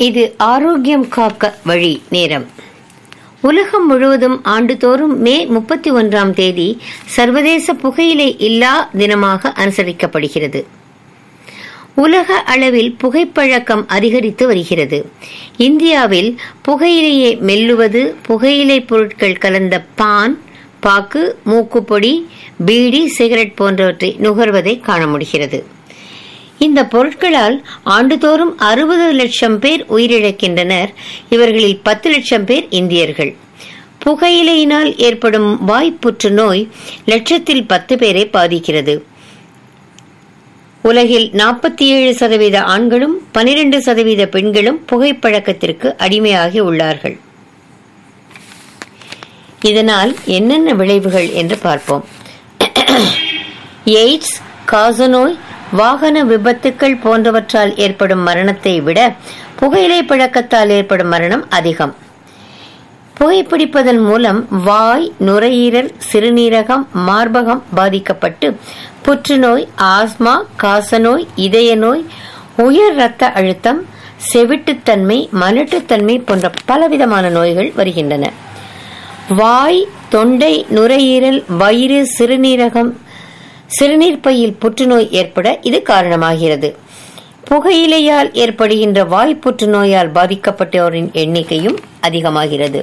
இது ஆரோக்கியம் காக்க வழி நேரம் உலகம் முழுவதும் ஆண்டுதோறும் மே முப்பத்தி ஒன்றாம் தேதி சர்வதேச புகையிலை இல்லா தினமாக அனுசரிக்கப்படுகிறது உலக அளவில் புகைப்பழக்கம் அதிகரித்து வருகிறது இந்தியாவில் புகையிலையை மெல்லுவது புகையிலை பொருட்கள் கலந்த பான் பாக்கு மூக்குப்பொடி பீடி சிகரெட் போன்றவற்றை நுகர்வதை காண முடிகிறது இந்த பொருட்களால் ஆண்டுதோறும் அறுபது லட்சம் பேர் உயிரிழக்கின்றனர் இவர்களில் பத்து லட்சம் பேர் இந்தியர்கள் புகையிலையினால் ஏற்படும் வாய் புற்றுநோய் லட்சத்தில் பத்து பேரை பாதிக்கிறது உலகில் நாற்பத்தி ஏழு சதவீத ஆண்களும் பனிரெண்டு சதவீத பெண்களும் புகைப்பழக்கத்திற்கு அடிமையாகி உள்ளார்கள் இதனால் என்னென்ன விளைவுகள் என்று பார்ப்போம் எய்ட்ஸ் காசநோய் வாகன விபத்துக்கள் போன்றவற்றால் ஏற்படும் மரணத்தை விட புகையிலை பழக்கத்தால் ஏற்படும் மரணம் அதிகம் புகைப்பிடிப்பதன் மூலம் வாய் நுரையீரல் சிறுநீரகம் மார்பகம் பாதிக்கப்பட்டு புற்றுநோய் ஆஸ்மா காசநோய் இதய நோய் உயர் இரத்த அழுத்தம் செவிட்டுத்தன்மை மலட்டுத்தன்மை போன்ற பலவிதமான நோய்கள் வருகின்றன வாய் தொண்டை நுரையீரல் வயிறு சிறுநீரகம் சிறுநீர்ப்பையில் புற்றுநோய் ஏற்பட இது காரணமாகிறது புகையிலையால் ஏற்படுகின்ற வாய் புற்றுநோயால் பாதிக்கப்பட்டோரின் எண்ணிக்கையும் அதிகமாகிறது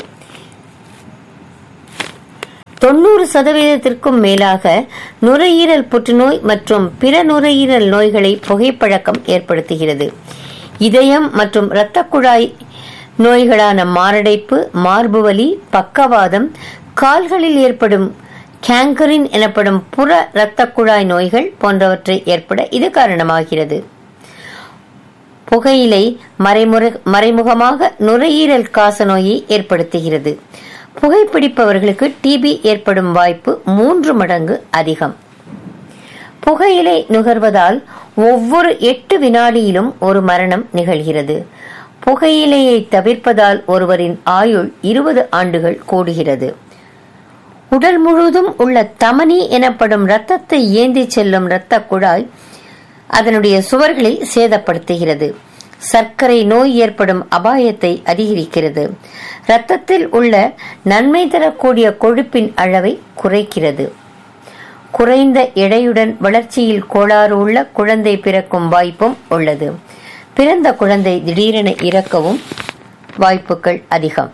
தொண்ணூறு சதவீதத்திற்கும் மேலாக நுரையீரல் புற்றுநோய் மற்றும் பிற நுரையீரல் நோய்களை புகைப்பழக்கம் ஏற்படுத்துகிறது இதயம் மற்றும் இரத்த குழாய் நோய்களான மாரடைப்பு மார்புவலி பக்கவாதம் கால்களில் ஏற்படும் கேங்கரின் எனப்படும் புற இரத்த குழாய் நோய்கள் போன்றவற்றை ஏற்பட இது காரணமாகிறது புகையிலை மறைமுகமாக நுரையீரல் காச நோயை ஏற்படுத்துகிறது புகைப்பிடிப்பவர்களுக்கு டிபி ஏற்படும் வாய்ப்பு மூன்று மடங்கு அதிகம் புகையிலை நுகர்வதால் ஒவ்வொரு எட்டு வினாடியிலும் ஒரு மரணம் நிகழ்கிறது புகையிலையை தவிர்ப்பதால் ஒருவரின் ஆயுள் இருபது ஆண்டுகள் கூடுகிறது உடல் முழுவதும் உள்ள தமனி எனப்படும் இரத்தத்தை ஏந்தி செல்லும் இரத்த குழாய் அதனுடைய சுவர்களை சேதப்படுத்துகிறது சர்க்கரை நோய் ஏற்படும் அபாயத்தை அதிகரிக்கிறது இரத்தத்தில் உள்ள நன்மை தரக்கூடிய கொழுப்பின் அளவை குறைக்கிறது குறைந்த எடையுடன் வளர்ச்சியில் கோளாறு உள்ள குழந்தை பிறக்கும் வாய்ப்பும் உள்ளது பிறந்த குழந்தை திடீரென இறக்கவும் வாய்ப்புகள் அதிகம்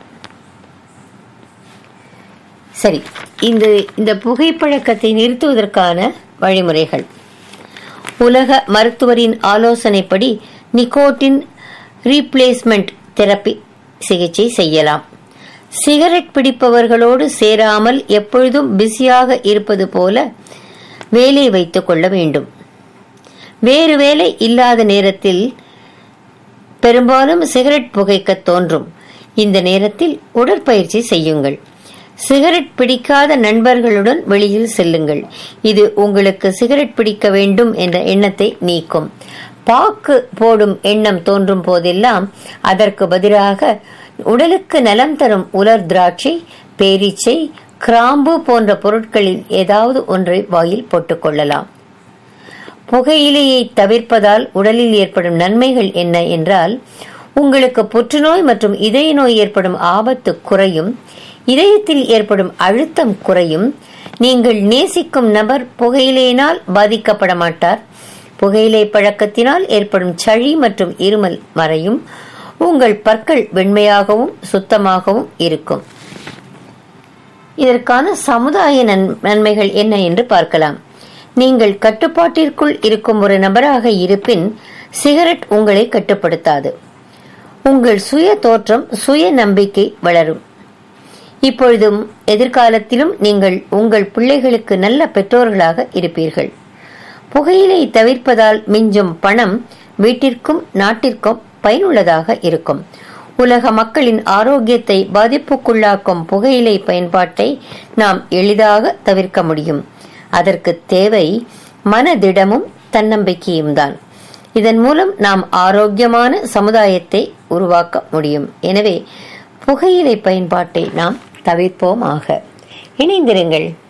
சரி இந்த இந்த புகைப்பழக்கத்தை நிறுத்துவதற்கான வழிமுறைகள் உலக மருத்துவரின் ஆலோசனைப்படி நிக்கோட்டின் ரீப்ளேஸ்மெண்ட் தெரப்பி சிகிச்சை செய்யலாம் சிகரெட் பிடிப்பவர்களோடு சேராமல் எப்பொழுதும் பிஸியாக இருப்பது போல வேலை வைத்துக் கொள்ள வேண்டும் வேறு வேலை இல்லாத நேரத்தில் பெரும்பாலும் சிகரெட் புகைக்க தோன்றும் இந்த நேரத்தில் உடற்பயிற்சி செய்யுங்கள் சிகரெட் பிடிக்காத நண்பர்களுடன் வெளியில் செல்லுங்கள் இது உங்களுக்கு சிகரெட் பிடிக்க வேண்டும் என்ற எண்ணத்தை நீக்கும் பாக்கு போடும் எண்ணம் தோன்றும் போதெல்லாம் அதற்கு பதிலாக உடலுக்கு நலம் தரும் உலர் திராட்சை பேரீச்சை கிராம்பு போன்ற பொருட்களில் ஏதாவது ஒன்றை வாயில் போட்டுக்கொள்ளலாம் புகையிலையை தவிர்ப்பதால் உடலில் ஏற்படும் நன்மைகள் என்ன என்றால் உங்களுக்கு புற்றுநோய் மற்றும் இதய நோய் ஏற்படும் ஆபத்து குறையும் இதயத்தில் ஏற்படும் அழுத்தம் குறையும் நீங்கள் நேசிக்கும் நபர் புகையிலையினால் பாதிக்கப்பட மாட்டார் புகையிலை பழக்கத்தினால் ஏற்படும் சளி மற்றும் இருமல் மறையும் உங்கள் பற்கள் வெண்மையாகவும் சுத்தமாகவும் இருக்கும் இதற்கான சமுதாய நன்மைகள் என்ன என்று பார்க்கலாம் நீங்கள் கட்டுப்பாட்டிற்குள் இருக்கும் ஒரு நபராக இருப்பின் சிகரெட் உங்களை கட்டுப்படுத்தாது உங்கள் சுய தோற்றம் சுய நம்பிக்கை வளரும் இப்பொழுதும் எதிர்காலத்திலும் நீங்கள் உங்கள் பிள்ளைகளுக்கு நல்ல பெற்றோர்களாக இருப்பீர்கள் புகையிலை தவிர்ப்பதால் மிஞ்சும் பணம் வீட்டிற்கும் நாட்டிற்கும் பயனுள்ளதாக இருக்கும் உலக மக்களின் ஆரோக்கியத்தை பாதிப்புக்குள்ளாக்கும் புகையிலை பயன்பாட்டை நாம் எளிதாக தவிர்க்க முடியும் அதற்கு தேவை மனதிடமும் தன்னம்பிக்கையும் தான் இதன் மூலம் நாம் ஆரோக்கியமான சமுதாயத்தை உருவாக்க முடியும் எனவே புகையிலை பயன்பாட்டை நாம் தவிர்ப்போமாக இணைந்திருங்கள்